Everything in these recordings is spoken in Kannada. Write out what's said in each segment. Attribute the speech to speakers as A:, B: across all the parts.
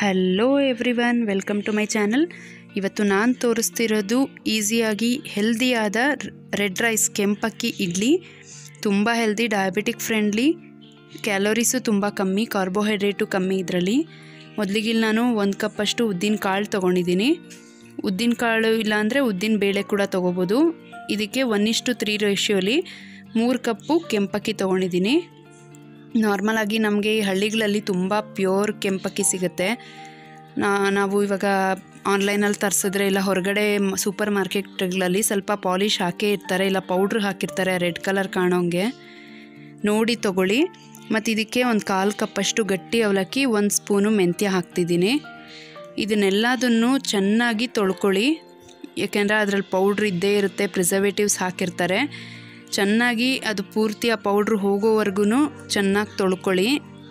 A: hello everyone welcome to my channel ಇವತ್ತು ನಾನು ತೋರಿಸ್ತಿರೋದು ಈಸಿಯಾಗಿ ಹೆಲ್ದಿಯಾದ ರೆಡ್ ರೈಸ್ ಕೆಂಪಕ್ಕಿ ಇಡ್ಲಿ ತುಂಬ ಹೆಲ್ದಿ ಡಯಾಬಿಟಿಕ್ ಫ್ರೆಂಡ್ಲಿ ಕ್ಯಾಲೋರೀಸು ತುಂಬ ಕಮ್ಮಿ ಕಾರ್ಬೋಹೈಡ್ರೇಟು ಕಮ್ಮಿ ಇದರಲ್ಲಿ ಮೊದಲಿಗೆ ಇಲ್ಲಿ ನಾನು ಒಂದು ಕಪ್ಪಷ್ಟು ಉದ್ದಿನ ಕಾಳು ತೊಗೊಂಡಿದ್ದೀನಿ ಉದ್ದಿನ ಕಾಳು ಇಲ್ಲಾಂದರೆ ಉದ್ದಿನ ಬೇಳೆ ಕೂಡ ತೊಗೋಬೋದು ಇದಕ್ಕೆ ಒನ್ ಇಷ್ಟು ತ್ರೀ ರೇಷಿಯೋಲಿ ಮೂರು ಕಪ್ಪು ಕೆಂಪಕ್ಕಿ ತೊಗೊಂಡಿದ್ದೀನಿ ನಾರ್ಮಲಾಗಿ ನಮಗೆ ಈ ಹಳ್ಳಿಗಳಲ್ಲಿ ತುಂಬ ಪ್ಯೂರ್ ಕೆಂಪಕ್ಕಿ ಸಿಗುತ್ತೆ ನಾ ನಾವು ಇವಾಗ ಆನ್ಲೈನಲ್ಲಿ ತರಿಸಿದ್ರೆ ಇಲ್ಲ ಹೊರಗಡೆ ಸೂಪರ್ ಮಾರ್ಕೆಟ್ಗಳಲ್ಲಿ ಸ್ವಲ್ಪ ಪಾಲಿಷ್ ಹಾಕೇ ಇರ್ತಾರೆ ಇಲ್ಲ ಪೌಡ್ರ್ ಹಾಕಿರ್ತಾರೆ ರೆಡ್ ಕಲರ್ ಕಾಣೋಂಗೆ ನೋಡಿ ತಗೊಳ್ಳಿ ಮತ್ತು ಇದಕ್ಕೆ ಒಂದು ಕಾಲು ಕಪ್ಪಷ್ಟು ಗಟ್ಟಿ ಅವಲಕ್ಕಿ ಒಂದು ಸ್ಪೂನು ಮೆಂತ್ಯ ಹಾಕ್ತಿದ್ದೀನಿ ಇದನ್ನೆಲ್ಲದನ್ನು ಚೆನ್ನಾಗಿ ತೊಳ್ಕೊಳ್ಳಿ ಏಕೆಂದರೆ ಅದರಲ್ಲಿ ಪೌಡ್ರ್ ಇದ್ದೇ ಇರುತ್ತೆ ಪ್ರಿಸರ್ವೇಟಿವ್ಸ್ ಹಾಕಿರ್ತಾರೆ ಚೆನ್ನಾಗಿ ಅದು ಪೂರ್ತಿ ಆ ಪೌಡ್ರು ಹೋಗೋವರೆಗೂ ಚೆನ್ನಾಗಿ ತೊಳ್ಕೊಳ್ಳಿ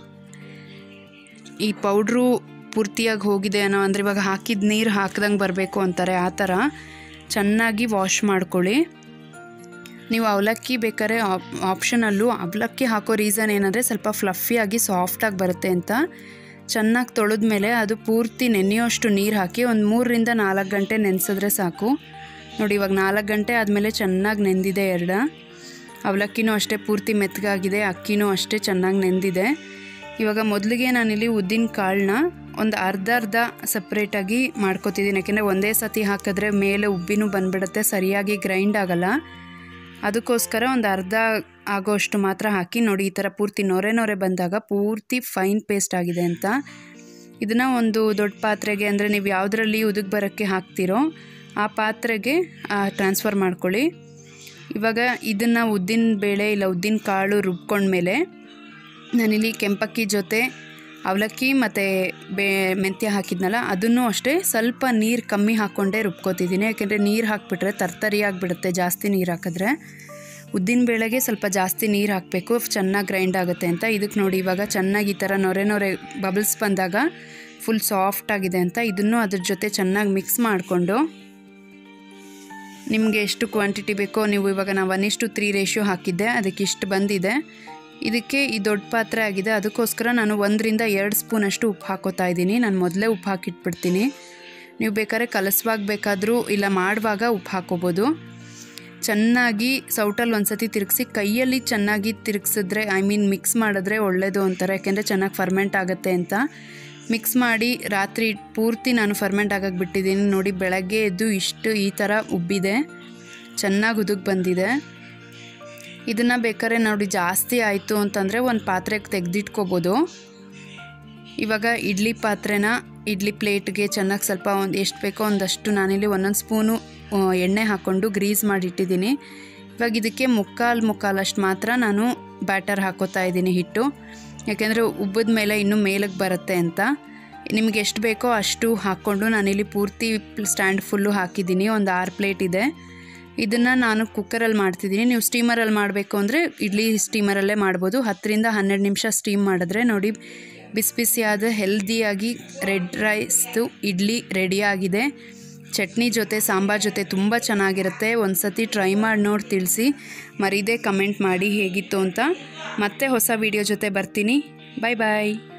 A: ಈ ಪೌಡ್ರು ಪೂರ್ತಿಯಾಗಿ ಹೋಗಿದೆ ಅನ್ನೋ ಅಂದರೆ ಇವಾಗ ಹಾಕಿದ ನೀರು ಹಾಕ್ದಂಗೆ ಬರಬೇಕು ಅಂತಾರೆ ಆ ಥರ ಚೆನ್ನಾಗಿ ವಾಶ್ ಮಾಡ್ಕೊಳ್ಳಿ ನೀವು ಅವಲಕ್ಕಿ ಬೇಕಾದ್ರೆ ಆಪ್ ಆಪ್ಷನಲ್ಲು ಅವಲಕ್ಕಿ ಹಾಕೋ ರೀಸನ್ ಏನಂದರೆ ಸ್ವಲ್ಪ ಫ್ಲಫಿಯಾಗಿ ಸಾಫ್ಟಾಗಿ ಬರುತ್ತೆ ಅಂತ ಚೆನ್ನಾಗಿ ತೊಳೆದ ಮೇಲೆ ಅದು ಪೂರ್ತಿ ನೆನೆಯೋಷ್ಟು ನೀರು ಹಾಕಿ ಒಂದು ಮೂರರಿಂದ ನಾಲ್ಕು ಗಂಟೆ ನೆನೆಸಿದ್ರೆ ಸಾಕು ನೋಡಿ ಇವಾಗ ನಾಲ್ಕು ಗಂಟೆ ಆದಮೇಲೆ ಚೆನ್ನಾಗಿ ನೆಂದಿದೆ ಎರಡು ಅವಲಕ್ಕಿನೂ ಅಷ್ಟೇ ಪೂರ್ತಿ ಮೆತ್ತಗಾಗಿದೆ ಅಕ್ಕಿನೂ ಅಷ್ಟೇ ಚೆನ್ನಾಗಿ ನೆಂದಿದೆ ಇವಾಗ ಮೊದಲಿಗೆ ನಾನಿಲ್ಲಿ ಉದ್ದಿನ ಕಾಳನ್ನ ಒಂದು ಅರ್ಧ ಅರ್ಧ ಸಪ್ರೇಟಾಗಿ ಮಾಡ್ಕೊತಿದ್ದೀನಿ ಯಾಕೆಂದರೆ ಒಂದೇ ಸತಿ ಹಾಕಿದ್ರೆ ಮೇಲೆ ಉಬ್ಬಿನೂ ಬಂದ್ಬಿಡುತ್ತೆ ಸರಿಯಾಗಿ ಗ್ರೈಂಡ್ ಆಗಲ್ಲ ಅದಕ್ಕೋಸ್ಕರ ಒಂದು ಅರ್ಧ ಆಗೋಷ್ಟು ಮಾತ್ರ ಹಾಕಿ ನೋಡಿ ಈ ಥರ ಪೂರ್ತಿ ನೊರೆ ನೊರೆ ಬಂದಾಗ ಪೂರ್ತಿ ಫೈನ್ ಪೇಸ್ಟ್ ಆಗಿದೆ ಅಂತ ಇದನ್ನು ಒಂದು ದೊಡ್ಡ ಪಾತ್ರೆಗೆ ಅಂದರೆ ನೀವು ಯಾವುದರಲ್ಲಿ ಉದುಗ್ ಬರೋಕ್ಕೆ ಹಾಕ್ತಿರೋ ಆ ಪಾತ್ರೆಗೆ ಟ್ರಾನ್ಸ್ಫರ್ ಮಾಡ್ಕೊಳ್ಳಿ ಇವಾಗ ಇದನ್ನು ಉದ್ದಿನ ಬೇಳೆ ಇಲ್ಲ ಉದ್ದಿನ ಕಾಳು ರುಬ್ಕೊಂಡ್ಮೇಲೆ ನಾನಿಲ್ಲಿ ಕೆಂಪಕ್ಕಿ ಜೊತೆ ಅವಲಕ್ಕಿ ಮತ್ತು ಬೇ ಮೆಂತ್ಯ ಹಾಕಿದ್ನಲ್ಲ ಅದನ್ನು ಅಷ್ಟೇ ಸ್ವಲ್ಪ ನೀರು ಕಮ್ಮಿ ಹಾಕ್ಕೊಂಡೇ ರುಬ್ಕೋತಿದ್ದೀನಿ ಯಾಕೆಂದರೆ ನೀರು ಹಾಕಿಬಿಟ್ರೆ ತರ್ತರಿ ಆಗಿಬಿಡುತ್ತೆ ಜಾಸ್ತಿ ನೀರು ಹಾಕಿದ್ರೆ ಉದ್ದಿನ ಬೇಳೆಗೆ ಸ್ವಲ್ಪ ಜಾಸ್ತಿ ನೀರು ಹಾಕಬೇಕು ಚೆನ್ನಾಗಿ ಗ್ರೈಂಡ್ ಆಗುತ್ತೆ ಅಂತ ಇದಕ್ಕೆ ನೋಡಿ ಇವಾಗ ಚೆನ್ನಾಗಿ ಈ ಥರ ನೊರೆ ನೊರೆ ಬಬಲ್ಸ್ ಬಂದಾಗ ಫುಲ್ ಸಾಫ್ಟ್ ಆಗಿದೆ ಅಂತ ಇದನ್ನು ಅದ್ರ ಜೊತೆ ಚೆನ್ನಾಗಿ ಮಿಕ್ಸ್ ಮಾಡಿಕೊಂಡು ನಿಮಗೆ ಎಷ್ಟು ಕ್ವಾಂಟಿಟಿ ಬೇಕೋ ನೀವು ಇವಾಗ ನಾವು ಒನ್ ಇಷ್ಟು ತ್ರೀ ರೇಷಿಯೋ ಹಾಕಿದ್ದೆ ಅದಕ್ಕೆ ಇಷ್ಟು ಬಂದಿದೆ ಇದಕ್ಕೆ ಈ ದೊಡ್ಡ ಪಾತ್ರೆ ಆಗಿದೆ ಅದಕ್ಕೋಸ್ಕರ ನಾನು ಒಂದರಿಂದ ಎರಡು ಸ್ಪೂನಷ್ಟು ಉಪ್ಪು ಹಾಕೋತಾ ಇದ್ದೀನಿ ನಾನು ಮೊದಲೇ ಉಪ್ಪು ಹಾಕಿಟ್ಬಿಡ್ತೀನಿ ನೀವು ಬೇಕಾದ್ರೆ ಕಲಸುವಾಗ ಬೇಕಾದರೂ ಇಲ್ಲ ಮಾಡುವಾಗ ಉಪ್ಪು ಹಾಕೋಬೋದು ಚೆನ್ನಾಗಿ ಸೌಟಲ್ಲಿ ಒಂದು ಸತಿ ತಿರುಗಿಸಿ ಕೈಯಲ್ಲಿ ಚೆನ್ನಾಗಿ ತಿರುಗಿಸಿದ್ರೆ ಐ ಮೀನ್ ಮಿಕ್ಸ್ ಮಾಡಿದ್ರೆ ಒಳ್ಳೆಯದು ಅಂತಾರೆ ಯಾಕೆಂದರೆ ಚೆನ್ನಾಗಿ ಫರ್ಮೆಂಟ್ ಆಗುತ್ತೆ ಅಂತ ಮಿಕ್ಸ್ ಮಾಡಿ ರಾತ್ರಿ ಪೂರ್ತಿ ನಾನು ಫರ್ಮೆಂಟ್ ಆಗಕ್ಕೆ ಬಿಟ್ಟಿದ್ದೀನಿ ನೋಡಿ ಬೆಳಗ್ಗೆ ಎದ್ದು ಇಷ್ಟು ಈ ಥರ ಉಬ್ಬಿದೆ ಚೆನ್ನಾಗಿ ಉದುಗ್ ಬಂದಿದೆ ಇದನ್ನು ಬೇಕಾದ್ರೆ ನೋಡಿ ಜಾಸ್ತಿ ಆಯಿತು ಅಂತಂದರೆ ಒಂದು ಪಾತ್ರೆಗೆ ತೆಗೆದಿಟ್ಕೋಬೋದು ಇವಾಗ ಇಡ್ಲಿ ಪಾತ್ರೆನ ಇಡ್ಲಿ ಪ್ಲೇಟ್ಗೆ ಚೆನ್ನಾಗಿ ಸ್ವಲ್ಪ ಒಂದು ಎಷ್ಟು ಬೇಕೋ ಒಂದಷ್ಟು ನಾನಿಲ್ಲಿ ಒಂದೊಂದು ಸ್ಪೂನು ಎಣ್ಣೆ ಹಾಕ್ಕೊಂಡು ಗ್ರೀಸ್ ಮಾಡಿ ಇಟ್ಟಿದ್ದೀನಿ ಇವಾಗ ಇದಕ್ಕೆ ಮುಕ್ಕಾಲು ಮುಕ್ಕಾಲಷ್ಟು ಮಾತ್ರ ನಾನು ಬ್ಯಾಟರ್ ಹಾಕೋತಾ ಇದ್ದೀನಿ ಹಿಟ್ಟು ಯಾಕೆಂದರೆ ಉಬ್ಬಿದ ಮೇಲೆ ಇನ್ನೂ ಮೇಲಕ್ಕೆ ಬರುತ್ತೆ ಅಂತ ನಿಮ್ಗೆ ಎಷ್ಟು ಬೇಕೋ ಅಷ್ಟು ಹಾಕ್ಕೊಂಡು ನಾನಿಲ್ಲಿ ಪೂರ್ತಿ ಸ್ಟ್ಯಾಂಡ್ ಫುಲ್ಲು ಹಾಕಿದ್ದೀನಿ ಒಂದು ಆರು ಪ್ಲೇಟ್ ಇದೆ ಇದನ್ನು ನಾನು ಕುಕ್ಕರಲ್ಲಿ ಮಾಡ್ತಿದ್ದೀನಿ ನೀವು ಸ್ಟೀಮರಲ್ಲಿ ಮಾಡಬೇಕು ಅಂದರೆ ಇಡ್ಲಿ ಸ್ಟೀಮರಲ್ಲೇ ಮಾಡ್ಬೋದು ಹತ್ತರಿಂದ ಹನ್ನೆರಡು ನಿಮಿಷ ಸ್ಟೀಮ್ ಮಾಡಿದ್ರೆ ನೋಡಿ ಬಿಸಿ ಬಿಸಿಯಾದ ಹೆಲ್ದಿಯಾಗಿ ರೆಡ್ ರೈಸ್ದು ಇಡ್ಲಿ ರೆಡಿಯಾಗಿದೆ ಚಟ್ನಿ ಜೊತೆ ಸಾಂಬಾರ್ ಜೊತೆ ತುಂಬ ಚೆನ್ನಾಗಿರುತ್ತೆ ಒಂದು ಸತಿ ಟ್ರೈ ಮಾಡಿ ನೋಡಿ ತಿಳಿಸಿ ಮರೀದೇ ಕಮೆಂಟ್ ಮಾಡಿ ಹೇಗಿತ್ತು ಅಂತ ಮತ್ತೆ ಹೊಸ ವಿಡಿಯೋ ಜೊತೆ ಬರ್ತೀನಿ ಬಾಯ್ ಬಾಯ್